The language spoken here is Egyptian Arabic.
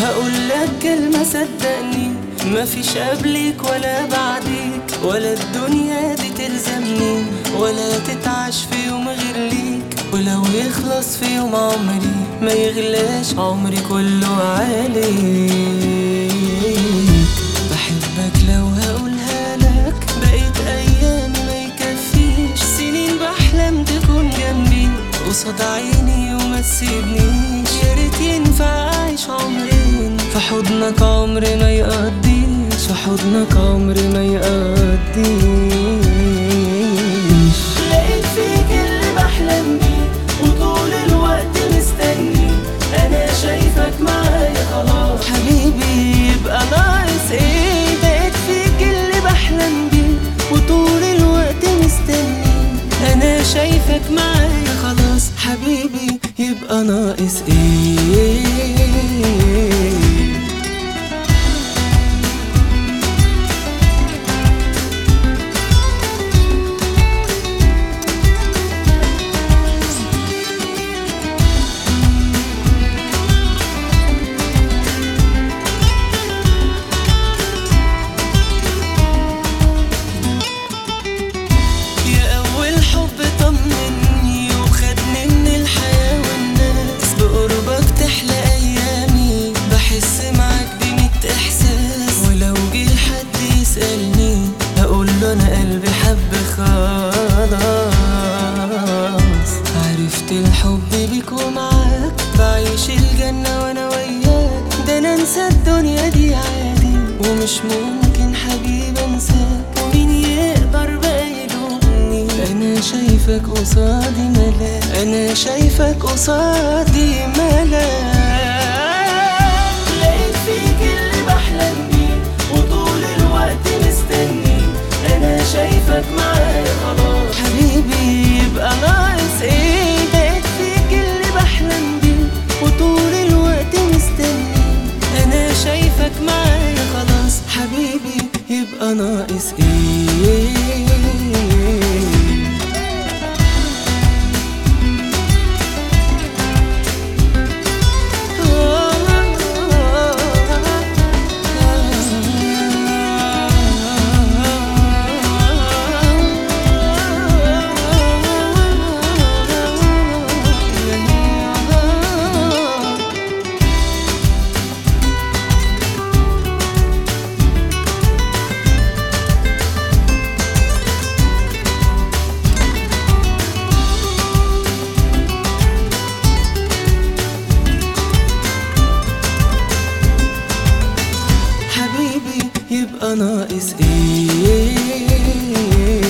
هقول لك كلمة صدقني مفيش قبلك ولا بعديك ولا الدنيا دي تلزمني ولا تتعش في يوم غير ليك ولو يخلص في يوم عمري ما يغلاش عمري كله عليك بحبك لو هقولها لك بقيت ايامي ما يكفيش سنين بحلم تكون جنبي قصاد عيني وما تسيبنيش يا ريت ينفع اعيش عمرين في حضنك عمري ما يقضيش في حضنك عمري ما يقضيش لقيت فيك اللي بحلم بيه وطول الوقت مستني انا شايفك معايا خلاص حبيبي يبقى ناقص ايه لقيت فيك اللي بحلم بيه وطول الوقت مستني انا شايفك معايا خلاص حبيبي يبقى ناقص ايه يا أول حب طمني وخدني من الحياة والناس بقربك تحلى أيامي بحس معاك بميت إحساس ولو جه حد يسألني أقول له أنا قلبي حب خلاص عرفت الحب بيك ومعاك بعيش الجنة وأنا وياك ده أنا أنسى الدنيا دي عادي ومش ممكن حبيبي أنساك ومين يقدر بقى يلومني أنا شايفك قصادي ملاك أنا شايفك قصادي ملاك لقيت فيك اللي بحلم بيه وطول الوقت مستني أنا شايفك معايا خلاص حبيبي يبقى ناقص إيه لقيت فيك اللي بحلم بيه وطول الوقت مستني أنا شايفك معايا خلاص حبيبي يبقى ناقص إيه حبيبي يبقى ناقص ايه